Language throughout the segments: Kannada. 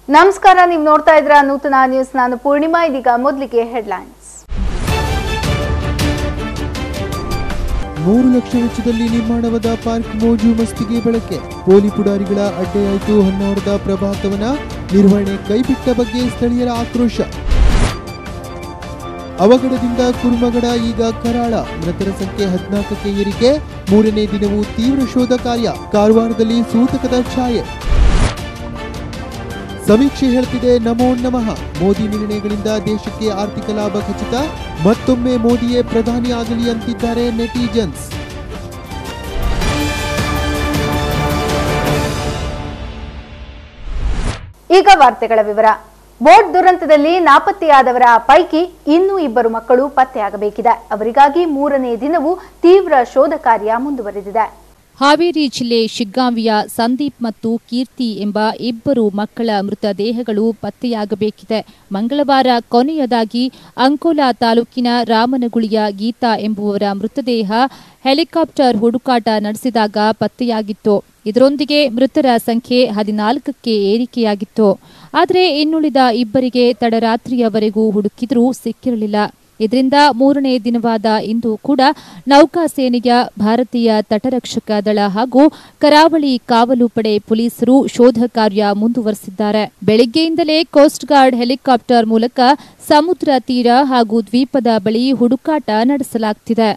ನಮಸ್ಕಾರ ನೀವು ನೋಡ್ತಾ ಇದ್ರ ನೂತನ ನ್ಯೂಸ್ ನಾನು ಪೂರ್ಣಿಮಾ ಇದೀಗ ಮೊದಲಿಗೆ ಹೆಡ್ಲೈನ್ಸ್ ಮೂರು ಲಕ್ಷ ವೆಚ್ಚದಲ್ಲಿ ನಿರ್ಮಾಣವಾದ ಪಾರ್ಕ್ ಮೋಜು ಮಸ್ತಿಗೆ ಬಳಕೆ ಪೋಲಿ ಪುಡಾರಿಗಳ ಅಡ್ಡೆಯಾಯಿತು ಹೊನ್ನಾವರದ ಪ್ರಭಾತವನ ನಿರ್ವಹಣೆ ಕೈಬಿಟ್ಟ ಬಗ್ಗೆ ಸ್ಥಳೀಯರ ಆಕ್ರೋಶ ಅವಘಡದಿಂದ ಕುರುಮಗಡ ಈಗ ಕರಾಳ ಮೃತರ ಸಂಖ್ಯೆ ಹದಿನಾಲ್ಕಕ್ಕೆ ಏರಿಕೆ ಮೂರನೇ ದಿನವೂ ತೀವ್ರ ಶೋಧ ಕಾರ್ಯ ಕಾರವಾರದಲ್ಲಿ ಸೂತಕದ ಛಾಯೆ ಸಮೀಕ್ಷೆ ಹೇಳ್ತಿದೆ ನಮೋ ನಮಃ ಮೋದಿ ನಿರ್ಣಯಗಳಿಂದ ದೇಶಕ್ಕೆ ಆರ್ಥಿಕ ಲಾಭ ಖಚಿತ ಮತ್ತೊಮ್ಮೆ ಮೋದಿಯೇ ಪ್ರಧಾನಿ ಆಗಲಿ ಅಂತಿದ್ದಾರೆ ನೆಟಿಜನ್ಸ್ ಈಗ ವಾರ್ತೆಗಳ ವಿವರ ಬೋಟ್ ದುರಂತದಲ್ಲಿ ನಾಪತ್ತೆಯಾದವರ ಪೈಕಿ ಇನ್ನೂ ಇಬ್ಬರು ಮಕ್ಕಳು ಪತ್ತೆಯಾಗಬೇಕಿದೆ ಅವರಿಗಾಗಿ ಮೂರನೇ ದಿನವೂ ತೀವ್ರ ಶೋಧ ಕಾರ್ಯ ಮುಂದುವರೆದಿದೆ ಹಾವೇರಿ ಜಿಲ್ಲೆ ಶಿಗ್ಗಾಂವಿಯ ಸಂದೀಪ್ ಮತ್ತು ಕೀರ್ತಿ ಎಂಬ ಇಬ್ಬರು ಮಕ್ಕಳ ಮೃತದೇಹಗಳು ಪತ್ತೆಯಾಗಬೇಕಿದೆ ಮಂಗಳವಾರ ಕೊನೆಯದಾಗಿ ಅಂಕೋಲಾ ತಾಲೂಕಿನ ರಾಮನಗುಳಿಯ ಗೀತಾ ಎಂಬುವರ ಮೃತದೇಹ ಹೆಲಿಕಾಪ್ಟರ್ ಹುಡುಕಾಟ ನಡೆಸಿದಾಗ ಪತ್ತೆಯಾಗಿತ್ತು ಇದರೊಂದಿಗೆ ಮೃತರ ಸಂಖ್ಯೆ ಹದಿನಾಲ್ಕಕ್ಕೆ ಏರಿಕೆಯಾಗಿತ್ತು ಆದರೆ ಇನ್ನುಳಿದ ಇಬ್ಬರಿಗೆ ತಡರಾತ್ರಿಯವರೆಗೂ ಹುಡುಕಿದ್ರೂ ಸಿಕ್ಕಿರಲಿಲ್ಲ ಇದರಿಂದ ಮೂರನೇ ದಿನವಾದ ಇಂದು ಕೂಡ ನೌಕಾಸೇನೆಯ ಭಾರತೀಯ ತಟರಕ್ಷಕ ದಳ ಹಾಗೂ ಕರಾವಳಿ ಕಾವಲು ಪಡೆ ಪೊಲೀಸರು ಶೋಧ ಕಾರ್ಯ ಮುಂದುವರೆಸಿದ್ದಾರೆ ಬೆಳಗ್ಗೆಯಿಂದಲೇ ಕೋಸ್ಟ್ ಗಾರ್ಡ್ ಹೆಲಿಕಾಪ್ಟರ್ ಮೂಲಕ ಸಮುದ್ರ ತೀರ ಹಾಗೂ ದ್ವೀಪದ ಬಳಿ ಹುಡುಕಾಟ ನಡೆಸಲಾಗುತ್ತಿದೆ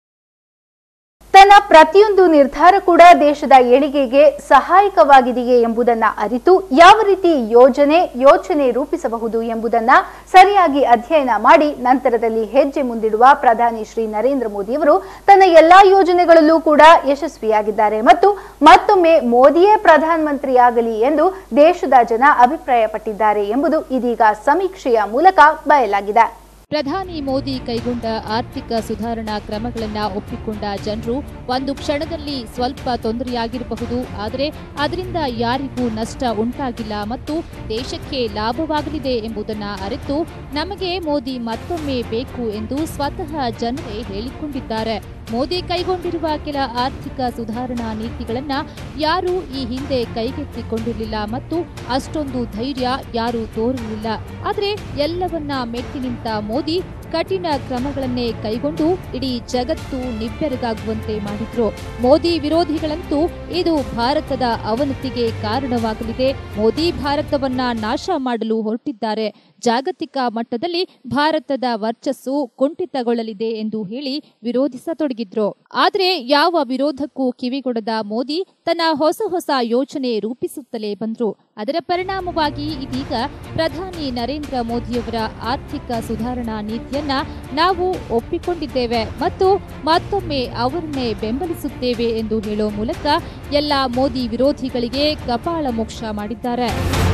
ತನ್ನ ಪ್ರತಿಯೊಂದು ನಿರ್ಧಾರ ಕೂಡ ದೇಶದ ಏಳಿಗೆಗೆ ಸಹಾಯಕವಾಗಿದೆಯೇ ಎಂಬುದನ್ನ ಅರಿತು ಯಾವ ರೀತಿ ಯೋಜನೆ ಯೋಚನೆ ರೂಪಿಸಬಹುದು ಎಂಬುದನ್ನ ಸರಿಯಾಗಿ ಅಧ್ಯಯನ ಮಾಡಿ ನಂತರದಲ್ಲಿ ಹೆಜ್ಜೆ ಮುಂದಿಡುವ ಪ್ರಧಾನಿ ಶ್ರೀ ನರೇಂದ್ರ ಮೋದಿಯವರು ತನ್ನ ಎಲ್ಲಾ ಯೋಜನೆಗಳಲ್ಲೂ ಕೂಡ ಯಶಸ್ವಿಯಾಗಿದ್ದಾರೆ ಮತ್ತು ಮತ್ತೊಮ್ಮೆ ಮೋದಿಯೇ ಪ್ರಧಾನಮಂತ್ರಿಯಾಗಲಿ ಎಂದು ದೇಶದ ಜನ ಅಭಿಪ್ರಾಯಪಟ್ಟಿದ್ದಾರೆ ಎಂಬುದು ಇದೀಗ ಸಮೀಕ್ಷೆಯ ಮೂಲಕ ಬಯಲಾಗಿದೆ ಪ್ರಧಾನಿ ಮೋದಿ ಕೈಗೊಂಡ ಆರ್ಥಿಕ ಸುಧಾರಣಾ ಕ್ರಮಗಳನ್ನ ಒಪ್ಪಿಕೊಂಡ ಜನರು ಒಂದು ಕ್ಷಣದಲ್ಲಿ ಸ್ವಲ್ಪ ತೊಂದರೆಯಾಗಿರಬಹುದು ಆದರೆ ಅದರಿಂದ ಯಾರಿಗೂ ನಷ್ಟ ಉಂಟಾಗಿಲ್ಲ ಮತ್ತು ದೇಶಕ್ಕೆ ಲಾಭವಾಗಲಿದೆ ಎಂಬುದನ್ನ ಅರಿತು ನಮಗೆ ಮೋದಿ ಮತ್ತೊಮ್ಮೆ ಬೇಕು ಎಂದು ಸ್ವತಃ ಜನರೇ ಹೇಳಿಕೊಂಡಿದ್ದಾರೆ ಮೋದಿ ಕೈಗೊಂಡಿರುವ ಕೆಲ ಆರ್ಥಿಕ ಸುಧಾರಣಾ ನೀತಿಗಳನ್ನ ಯಾರೂ ಈ ಹಿಂದೆ ಕೈಗೆತ್ತಿಕೊಂಡಿರಲಿಲ್ಲ ಮತ್ತು ಅಷ್ಟೊಂದು ಧೈರ್ಯ ಯಾರೂ ತೋರಲಿಲ್ಲ ಆದರೆ ಎಲ್ಲವನ್ನ ಮೆಟ್ಟಿ ನಿಂತ ಮೋದಿ ಕಠಿಣ ಕ್ರಮಗಳನ್ನೇ ಕೈಗೊಂಡು ಇಡೀ ಜಗತ್ತು ನಿಬ್ಬೆರಗಾಗುವಂತೆ ಮಾಡಿದ್ರು ಮೋದಿ ವಿರೋಧಿಗಳಂತೂ ಇದು ಭಾರತದ ಅವನತಿಗೆ ಕಾರಣವಾಗಲಿದೆ ಮೋದಿ ಭಾರತವನ್ನ ನಾಶ ಮಾಡಲು ಹೊರಟಿದ್ದಾರೆ ಜಾಗತಿಕ ಮಟ್ಟದಲ್ಲಿ ಭಾರತದ ವರ್ಚಸ್ಸು ಕುಂಠಿತಗೊಳ್ಳಲಿದೆ ಎಂದು ಹೇಳಿ ವಿರೋಧಿಸತೊಡಗಿದ್ರು ಆದರೆ ಯಾವ ವಿರೋಧಕ್ಕೂ ಕಿವಿಗೊಡದ ಮೋದಿ ತನ್ನ ಹೊಸ ಹೊಸ ಯೋಚನೆ ರೂಪಿಸುತ್ತಲೇ ಬಂದ್ರು ಅದರ ಪರಿಣಾಮವಾಗಿ ಇದೀಗ ಪ್ರಧಾನಿ ನರೇಂದ್ರ ಮೋದಿಯವರ ಆರ್ಥಿಕ ಸುಧಾರಣಾ ನೀತಿಯನ್ನ ನಾವು ಒಪ್ಪಿಕೊಂಡಿದ್ದೇವೆ ಮತ್ತು ಮತ್ತೊಮ್ಮೆ ಅವರನ್ನೇ ಬೆಂಬಲಿಸುತ್ತೇವೆ ಎಂದು ಹೇಳೋ ಮೂಲಕ ಎಲ್ಲ ಮೋದಿ ವಿರೋಧಿಗಳಿಗೆ ಕಪಾಳ ಮೋಕ್ಷ ಮಾಡಿದ್ದಾರೆ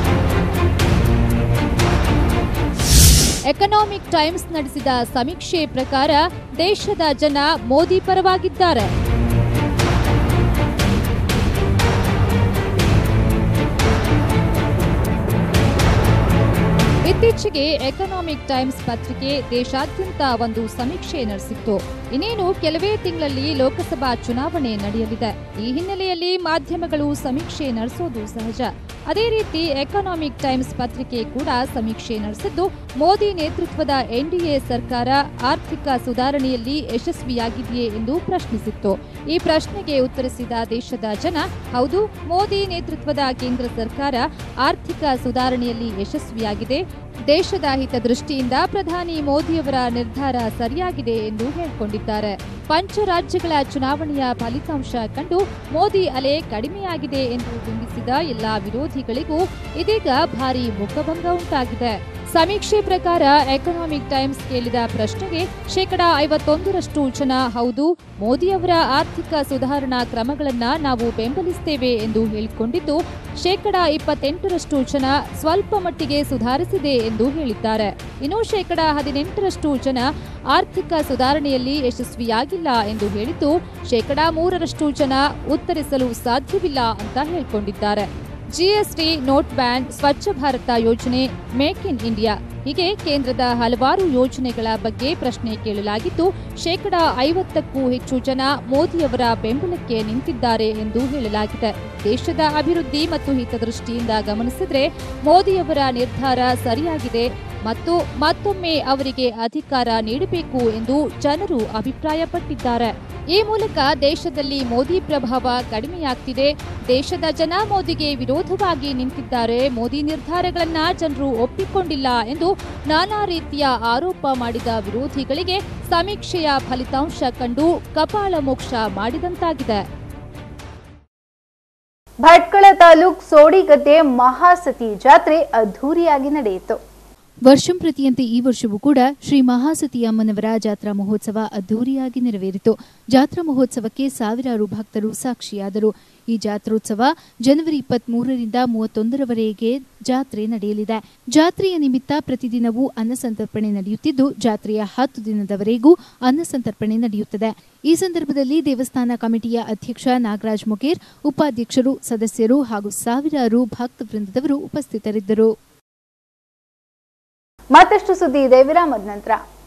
ಎಕನಾಮಿಕ್ ಟೈಮ್ಸ್ ನಡೆಸಿದ ಸಮೀಕ್ಷೆ ಪ್ರಕಾರ ದೇಶದ ಜನ ಮೋದಿ ಪರವಾಗಿದ್ದಾರೆ ಇತ್ತೀಚೆಗೆ ಎಕನಾಮಿಕ್ ಟೈಮ್ಸ್ ಪತ್ರಿಕೆ ದೇಶಾದ್ಯಂತ ಒಂದು ಸಮೀಕ್ಷೆ ನಡೆಸಿತ್ತು ಇನ್ನೇನು ಕೆಲವೇ ತಿಂಗಳಲ್ಲಿ ಲೋಕಸಭಾ ಚುನಾವಣೆ ನಡೆಯಲಿದೆ ಈ ಹಿನ್ನೆಲೆಯಲ್ಲಿ ಮಾಧ್ಯಮಗಳು ಸಮೀಕ್ಷೆ ನಡೆಸೋದು ಸಹಜ ಅದೇ ರೀತಿ ಎಕನಾಮಿಕ್ ಟೈಮ್ಸ್ ಪತ್ರಿಕೆ ಕೂಡ ಸಮೀಕ್ಷೆ ನಡೆಸಿದ್ದು ಮೋದಿ ನೇತೃತ್ವದ ಎನ್ಡಿಎ ಸರ್ಕಾರ ಆರ್ಥಿಕ ಸುಧಾರಣೆಯಲ್ಲಿ ಯಶಸ್ವಿಯಾಗಿದೆಯೇ ಎಂದು ಪ್ರಶ್ನಿಸಿತ್ತು ಈ ಪ್ರಶ್ನೆಗೆ ಉತ್ತರಿಸಿದ ದೇಶದ ಜನ ಹೌದು ಮೋದಿ ನೇತೃತ್ವದ ಕೇಂದ್ರ ಸರ್ಕಾರ ಆರ್ಥಿಕ ಸುಧಾರಣೆಯಲ್ಲಿ ಯಶಸ್ವಿಯಾಗಿದೆ ದೇಶದ ಹಿತದೃಷ್ಟಿಯಿಂದ ಪ್ರಧಾನಿ ಮೋದಿಯವರ ನಿರ್ಧಾರ ಸರಿಯಾಗಿದೆ ಎಂದು ಹೇಳಿಕೊಂಡಿದ್ದಾರೆ ಪಂಚ ರಾಜ್ಯಗಳ ಚುನಾವಣೆಯ ಫಲಿತಾಂಶ ಕಂಡು ಮೋದಿ ಅಲೆ ಕಡಿಮೆಯಾಗಿದೆ ಎಂದು ಬಿಂಬಿಸಿದ ಎಲ್ಲಾ ವಿರೋಧಿಗಳಿಗೂ ಇದೀಗ ಭಾರಿ ಮುಖಭಂಗ ಉಂಟಾಗಿದೆ ಸಮೀಕ್ಷೆ ಪ್ರಕಾರ ಎಕನಾಮಿಕ್ ಟೈಮ್ಸ್ ಕೇಳಿದ ಪ್ರಶ್ನೆಗೆ ಶೇಕಡಾ ಐವತ್ತೊಂದರಷ್ಟು ಜನ ಹೌದು ಮೋದಿಯವರ ಆರ್ಥಿಕ ಸುಧಾರಣಾ ಕ್ರಮಗಳನ್ನ ನಾವು ಬೆಂಬಲಿಸ್ತೇವೆ ಎಂದು ಹೇಳಿಕೊಂಡಿದ್ದು ಶೇಕಡಾ ಇಪ್ಪತ್ತೆಂಟರಷ್ಟು ಜನ ಸ್ವಲ್ಪ ಮಟ್ಟಿಗೆ ಸುಧಾರಿಸಿದೆ ಎಂದು ಹೇಳಿದ್ದಾರೆ ಇನ್ನು ಶೇಕಡಾ ಹದಿನೆಂಟರಷ್ಟು ಜನ ಆರ್ಥಿಕ ಸುಧಾರಣೆಯಲ್ಲಿ ಯಶಸ್ವಿಯಾಗಿಲ್ಲ ಎಂದು ಹೇಳಿದ್ದು ಶೇಕಡಾ ಮೂರರಷ್ಟು ಜನ ಉತ್ತರಿಸಲು ಸಾಧ್ಯವಿಲ್ಲ ಅಂತ ಹೇಳಿಕೊಂಡಿದ್ದಾರೆ ಜಿಎಸ್ಟಿ ನೋಟ್ ಬ್ಯಾನ್ ಸ್ವಚ್ಛ ಭಾರತ ಯೋಜನೆ ಮೇಕ್ ಇನ್ ಇಂಡಿಯಾ ಹೀಗೆ ಕೇಂದ್ರದ ಹಲವಾರು ಯೋಜನೆಗಳ ಬಗ್ಗೆ ಪ್ರಶ್ನೆ ಕೇಳಲಾಗಿದ್ದು ಶೇಕಡ ಐವತ್ತಕ್ಕೂ ಹೆಚ್ಚು ಜನ ಮೋದಿಯವರ ಬೆಂಬಲಕ್ಕೆ ನಿಂತಿದ್ದಾರೆ ಎಂದು ಹೇಳಲಾಗಿದೆ ದೇಶದ ಅಭಿವೃದ್ಧಿ ಮತ್ತು ಹಿತದೃಷ್ಟಿಯಿಂದ ಗಮನಿಸಿದ್ರೆ ಮೋದಿಯವರ ನಿರ್ಧಾರ ಸರಿಯಾಗಿದೆ ಮತ್ತು ಮತ್ತೊಮ್ಮೆ ಅವರಿಗೆ ಅಧಿಕಾರ ನೀಡಬೇಕು ಎಂದು ಜನರು ಅಭಿಪ್ರಾಯಪಟ್ಟಿದ್ದಾರೆ ಈ ಮೂಲಕ ದೇಶದಲ್ಲಿ ಮೋದಿ ಪ್ರಭಾವ ಕಡಿಮೆಯಾಗ್ತಿದೆ ದೇಶದ ಜನ ಮೋದಿಗೆ ವಿರೋಧವಾಗಿ ನಿಂತಿದ್ದಾರೆ ಮೋದಿ ನಿರ್ಧಾರಗಳನ್ನ ಜನರು ಒಪ್ಪಿಕೊಂಡಿಲ್ಲ ಎಂದು ನಾನಾ ರೀತಿಯ ಆರೋಪ ಮಾಡಿದ ವಿರೋಧಿಗಳಿಗೆ ಸಮೀಕ್ಷೆಯ ಫಲಿತಾಂಶ ಕಂಡು ಕಪಾಳ ಮೋಕ್ಷ ಮಾಡಿದಂತಾಗಿದೆ ಭಟ್ಕಳ ತಾಲೂಕ್ ಸೋಡಿಗದ್ದೆ ಮಹಾಸತಿ ಜಾತ್ರೆ ಅದ್ಧೂರಿಯಾಗಿ ನಡೆಯಿತು ವರ್ಷಂಪ್ರತಿಯಂತೆ ಈ ವರ್ಷವೂ ಕೂಡ ಶ್ರೀ ಮಹಾಸತಿ ಅಮ್ಮನವರ ಜಾತ್ರಾ ಮಹೋತ್ಸವ ಅದ್ದೂರಿಯಾಗಿ ನೆರವೇರಿತು ಜಾತ್ರಾ ಮಹೋತ್ಸವಕ್ಕೆ ಸಾವಿರಾರು ಭಕ್ತರು ಸಾಕ್ಷಿಯಾದರು ಈ ಜಾತ್ರೋತ್ಸವ ಜನವರಿ ಇಪ್ಪತ್ಮೂರರಿಂದ ಮೂವತ್ತೊಂದರವರೆಗೆ ಜಾತ್ರೆ ನಡೆಯಲಿದೆ ಜಾತ್ರೆಯ ನಿಮಿತ್ತ ಪ್ರತಿದಿನವೂ ಅನ್ನಸಂತರ್ಪಣೆ ನಡೆಯುತ್ತಿದ್ದು ಜಾತ್ರೆಯ ಹತ್ತು ದಿನದವರೆಗೂ ಅನ್ನಸಂತರ್ಪಣೆ ನಡೆಯುತ್ತದೆ ಈ ಸಂದರ್ಭದಲ್ಲಿ ದೇವಸ್ಥಾನ ಕಮಿಟಿಯ ಅಧ್ಯಕ್ಷ ನಾಗರಾಜ್ ಮುಗೇರ್ ಉಪಾಧ್ಯಕ್ಷರು ಸದಸ್ಯರು ಹಾಗೂ ಸಾವಿರಾರು ಭಕ್ತ ವೃಂದದವರು ಉಪಸ್ಥಿತರಿದ್ದರು ಮತ್ತಷ್ಟು ಸುದ್ದಿ ಇದೆ ವಿರಾಮದ ನಂತರ